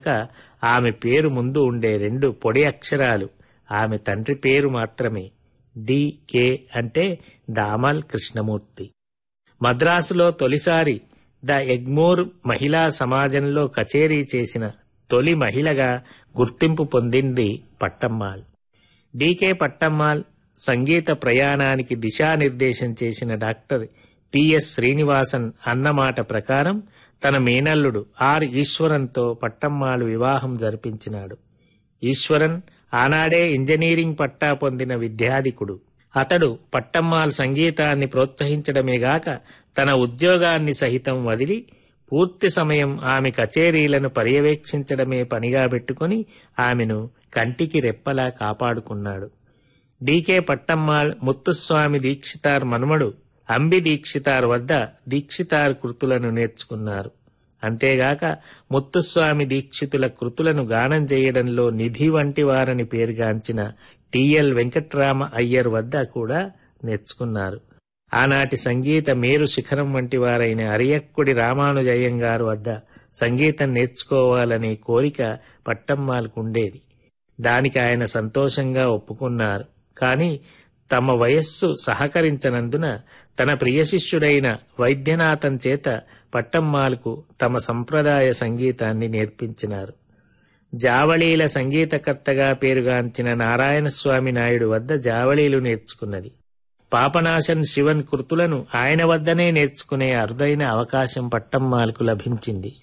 ఆమె పేరు ముందు ఉండే రెండు పొడి అక్షరాలు ఆమె తండ్రి పేరు మాత్రమే డి.కే అంటే దామల్ కృష్ణమూర్తి మద్రాసులో తొలిసారి ద ఎగ్మోర్ మహిళా సమాజంలో కచేరీ చేసిన తొలి మహిళగా గుర్తింపు పొందింది పట్టమ్మాళ్ డీకే పట్టమ్మాళ్ సంగీత ప్రయాణానికి దిశానిర్దేశం చేసిన డాక్టర్ పిఎస్ శ్రీనివాసన్ అన్నమాట ప్రకారం తన మేనల్లుడు ఆర్ ఈశ్వరన్తో పట్టమ్మాళ్ వివాహం జరిపించినాడు ఈశ్వరన్ ఆనాడే ఇంజనీరింగ్ పట్టా పొందిన విద్యాధికుడు అతడు పట్టమ్మాల్ సంగీతాన్ని ప్రోత్సహించడమేగాక తన ఉద్యోగాన్ని సహితం వదిలి పూర్తి సమయం ఆమె కచేరీలను పర్యవేక్షించడమే పనిగా పెట్టుకుని ఆమెను కంటికి రెప్పలా కాపాడుకున్నాడు డీకే పట్టమ్మాళ్ ముత్తుస్వామి దీక్షితార్ మనుమడు అంబి దీక్షితార్ వద్ద దీక్షితార్ కృతులను నేర్చుకున్నారు అంతేగాక ముత్తుస్వామి దీక్షితుల కృతులను గానం చేయడంలో నిధి వంటి వారని పేరుగాంచిన టిఎల్ వెంకట్రామ అయ్యర్ వద్ద కూడా నేర్చుకున్నారు ఆనాటి సంగీత మేరు శిఖరం వంటి వారైన అరియక్కుడి రామానుజయ్యంగారు వద్ద సంగీతం నేర్చుకోవాలనే కోరిక పట్టమ్మాలకుండేది దానికి ఆయన సంతోషంగా ఒప్పుకున్నారు కాని తమ వయస్సు సహకరించనందున తన ప్రియ శిష్యుడైన వైద్యనాథన్ చేత పట్టమ్మాలకు తమ సంప్రదాయ సంగీతాన్ని నేర్పించినారు జావళీల సంగీతకర్తగా పేరుగాంచిన నారాయణస్వామి నాయుడు వద్ద జావళీలు నేర్చుకున్నది పాపనాశన్ శివన్ కృతులను ఆయన వద్దనే నేర్చుకునే అరుదైన అవకాశం పట్టమ్మాలకు లభించింది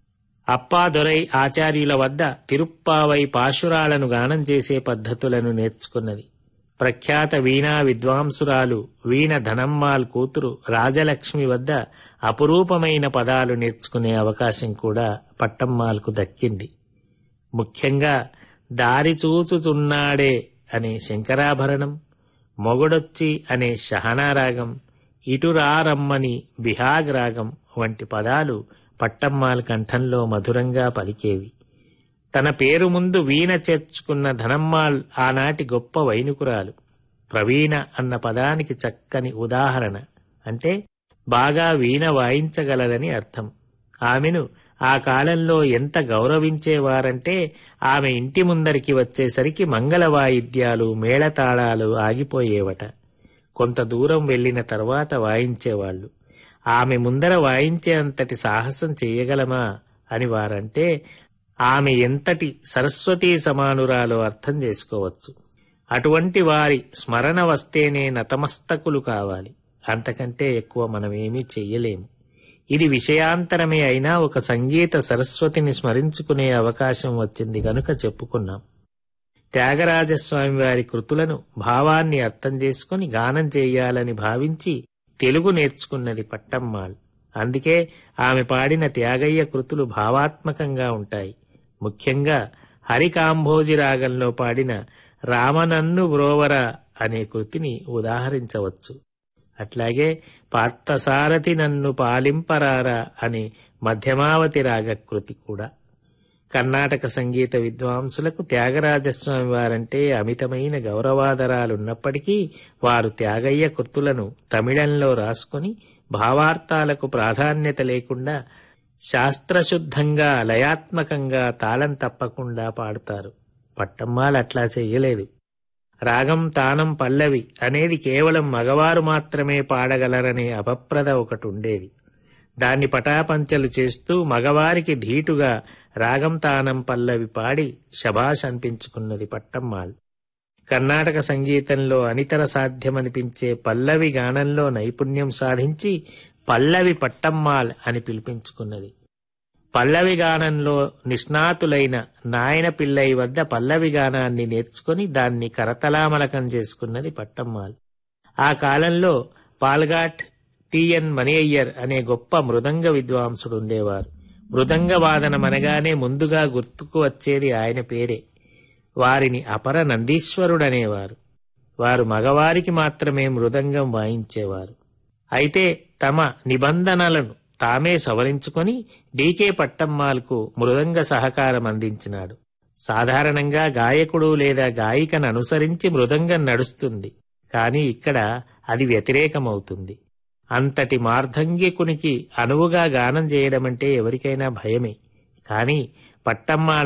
అప్పాదొరై ఆచార్యుల వద్ద తిరుప్పావై పాశురాలను గానం చేసే పద్ధతులను నేర్చుకున్నది ప్రఖ్యాత వీణా విద్వాంసురాలు వీణ ధనమ్మాల్ కూతురు రాజలక్ష్మి వద్ద అపురూపమైన పదాలు నేర్చుకునే అవకాశం కూడా పట్టమ్మాల్కు దక్కింది ముఖ్యంగా దారి చూచుచున్నాడే అనే శంకరాభరణం మొగడొచ్చి అనే షహనారాగం ఇటురారమ్మని బిహాగ్ రాగం వంటి పదాలు పట్టమ్మాల్ కంఠంలో మధురంగా పలికేవి తన పేరు ముందు వీణ చేర్చుకున్న ధనమ్మాల్ ఆనాటి గొప్ప వైనుకురాలు ప్రవీణ అన్న పదానికి చక్కని ఉదాహరణ అంటే బాగా వీణ వాయించగలదని అర్థం ఆమెను ఆ కాలంలో ఎంత గౌరవించేవారంటే ఆమె ఇంటి ముందరికి వచ్చేసరికి మంగళ వాయిద్యాలు మేళతాళాలు ఆగిపోయేవట కొంత దూరం వెళ్లిన తర్వాత వాయించేవాళ్లు ఆమె ముందర వాయించే అంతటి సాహసం చేయగలమా అని వారంటే ఆమె ఎంతటి సరస్వతీ సమానురాలో అర్థం చేసుకోవచ్చు అటువంటి వారి స్మరణ వస్తేనే నతమస్తకులు కావాలి అంతకంటే ఎక్కువ మనమేమీ చెయ్యలేము ఇది విషయాంతరమే అయినా ఒక సంగీత సరస్వతిని స్మరించుకునే అవకాశం వచ్చింది గనుక చెప్పుకున్నాం త్యాగరాజస్వామి వారి కృతులను భావాన్ని అర్థం చేసుకుని గానం చేయాలని భావించి తెలుగు నేర్చుకున్నది పట్టమ్మాళ్ అందుకే ఆమె పాడిన త్యాగయ్య కృతులు భావాత్మకంగా ఉంటాయి ముఖ్యంగా హరికాంభోజి రాగంలో పాడిన రామనన్ను బ్రోవర అనే కృతిని ఉదాహరించవచ్చు అట్లాగే పార్థసారథి నన్ను పాలింపరారా అనే మధ్యమావతి రాగ కృతి కూడా కర్ణాటక సంగీత విద్వాంసులకు త్యాగరాజస్వామి వారంటే అమితమైన గౌరవాదరాలున్నప్పటికీ వారు త్యాగయ్య కృతులను తమిళంలో రాసుకుని భావార్థాలకు ప్రాధాన్యత లేకుండా శాస్త్రశుద్ధంగా లయాత్మకంగా తాళం తప్పకుండా పాడుతారు పట్టమ్మాలు అట్లా చెయ్యలేదు రాగం తానం పల్లవి అనేది కేవలం మగవారు మాత్రమే పాడగలరనే అపప్రద ఒకటి ఉండేది దాన్ని పటాపంచలు చేస్తూ మగవారికి ధీటుగా రాగం తానం పల్లవి పాడి శభాష్ అనిపించుకున్నది పట్టమ్మాళ్ కర్ణాటక సంగీతంలో అనితర సాధ్యమనిపించే పల్లవి గానంలో నైపుణ్యం సాధించి పల్లవి పట్టమ్మాళ్ అని పిలిపించుకున్నది పల్లవి గానంలో నిష్ణాతులైన నాయన పిల్లై వద్ద పల్లవి గానాన్ని నేర్చుకుని దాన్ని కరతలామలకం చేసుకున్నది పట్టమ్మాళ్ ఆ కాలంలో పాల్ఘాట్ టిఎన్ మణియ్యర్ అనే గొప్ప మృదంగ విద్వాంసుడు ఉండేవారు మృదంగ వాదనం అనగానే ముందుగా గుర్తుకు వచ్చేది ఆయన పేరే వారిని అపర నందీశ్వరుడనేవారు వారు మగవారికి మాత్రమే మృదంగం వాయించేవారు అయితే తమ నిబంధనలను తామే సవరించుకొని డీకే పట్టమ్మాల్కు మృదంగ సహకారం అందించినాడు సాధారణంగా గాయకుడు లేదా గాయికను అనుసరించి మృదంగం నడుస్తుంది కాని ఇక్కడ అది వ్యతిరేకమవుతుంది అంతటి మార్ధంగికునికి అనువుగా గానం చేయడమంటే ఎవరికైనా భయమే కాని పట్టమ్మ